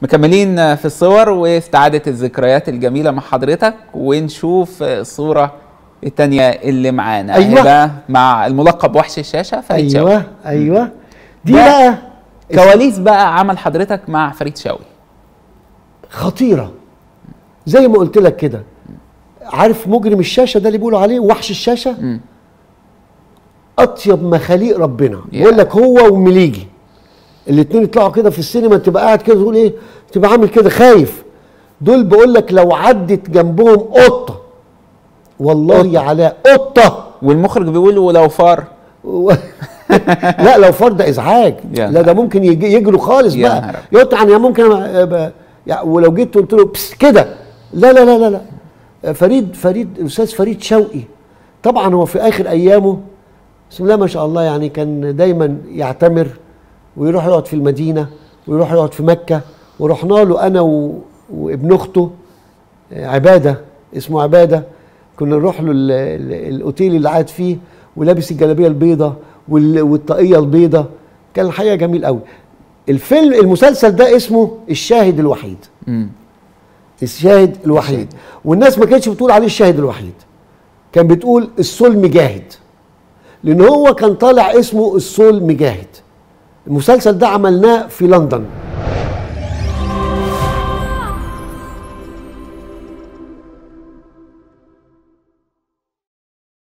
مكملين في الصور واستعادة الذكريات الجميلة مع حضرتك ونشوف الصورة التانية اللي معانا أيوة. هيبقى مع الملقب وحش الشاشة فريد شوقي ايوه ايوه دي ده بقى كواليس بقى عمل حضرتك مع فريد شوقي خطيره زي ما قلت لك كده عارف مجرم الشاشه ده اللي بيقولوا عليه وحش الشاشه مم. اطيب مخاليق ربنا يا. بيقول لك هو ومليجي الاثنين يطلعوا كده في السينما تبقى قاعد كده تقول ايه تبقى عامل كده خايف دول بقول لك لو عدت جنبهم قطه والله يا علاء قطه والمخرج بيقول ولو فار و... لا لو فرد ازعاج يا لا ده ممكن يجي يجروا خالص يا نهار بقى أبيض. يقطع يعني ممكن أبقى يعني ولو جيت قلت له بس كده لا لا لا لا لا فريد فريد الاستاذ فريد شوقي طبعا هو في اخر ايامه بسم الله ما شاء الله يعني كان دايما يعتمر ويروح يقعد في المدينه ويروح يقعد في مكه ورحنا له انا و... وابن اخته عباده اسمه عباده كنا نروح له ال- ال- الاوتيل اللي قاعد فيه ولابس الجلابيه البيضاء وال- والطاقيه البيضاء كان الحقيقه جميل قوي الفيلم المسلسل ده اسمه الشاهد الوحيد مم. الشاهد الوحيد الشاهد. والناس ما كانتش بتقول عليه الشاهد الوحيد كان بتقول الصول مجاهد لان هو كان طالع اسمه الصول مجاهد المسلسل ده عملناه في لندن